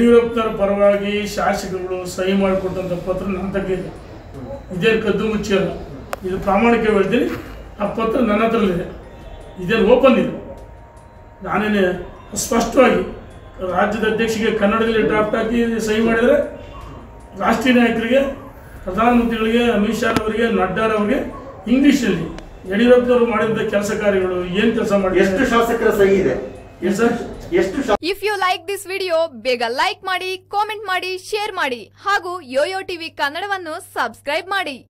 ಯಡಿಯೂರಪ್ಪನವರ ಪರವಾಗಿ ಶಾಸಕರುಗಳು ಸಹಿ ಮಾಡಿಕೊಟ್ಟಂಥ ಪತ್ರ ನನ್ನ ತಕ್ಕ ಇದೆ ಇದೇನು ಕದ್ದು ಮುಚ್ಚಿ ಅಲ್ಲ ಇದು ಪ್ರಾಮಾಣಿಕ ಹೇಳ್ತೀನಿ ಆ ಪತ್ರ ನನ್ನ ಹತ್ರಲ್ಲಿದೆ ಇದೇನು ಓಪನ್ ಇದೆ ನಾನೇನೆ ಸ್ಪಷ್ಟವಾಗಿ ರಾಜ್ಯದ ಅಧ್ಯಕ್ಷರಿಗೆ ಕನ್ನಡದಲ್ಲಿ ಡ್ರಾಫ್ಟ್ ಹಾಕಿ ಸಹಿ ಮಾಡಿದರೆ ರಾಷ್ಟ್ರೀಯ ನಾಯಕರಿಗೆ ಪ್ರಧಾನಮಂತ್ರಿಗಳಿಗೆ ಅಮಿತ್ ಶಾ ಅವರಿಗೆ ನಡ್ಡಾರವರಿಗೆ ಇಂಗ್ಲೀಷಲ್ಲಿ ಯಡಿಯೂರಪ್ಪನವರು ಮಾಡಿದಂಥ ಕೆಲಸ ಕಾರ್ಯಗಳು ಏನು ಕೆಲಸ ಎಷ್ಟು ಮಾಡಿದ್ದಾರೆ ಶಾಸಕರ ಸಹಿ ಇದೆ ಏನು ಸರ್ ಎಷ್ಟು ಶಾ- if you like this video ಬೇಗ ಲೈಕ್ ಮಾಡಿ ಕಾಮೆಂಟ್ ಮಾಡಿ ಶೇರ್ ಮಾಡಿ ಹಾಗೂ ಯೋಯೋ ಟಿವಿ ಕನ್ನಡವನ್ನು ಸಬ್ಸ್ಕ್ರೈಬ್ ಮಾಡಿ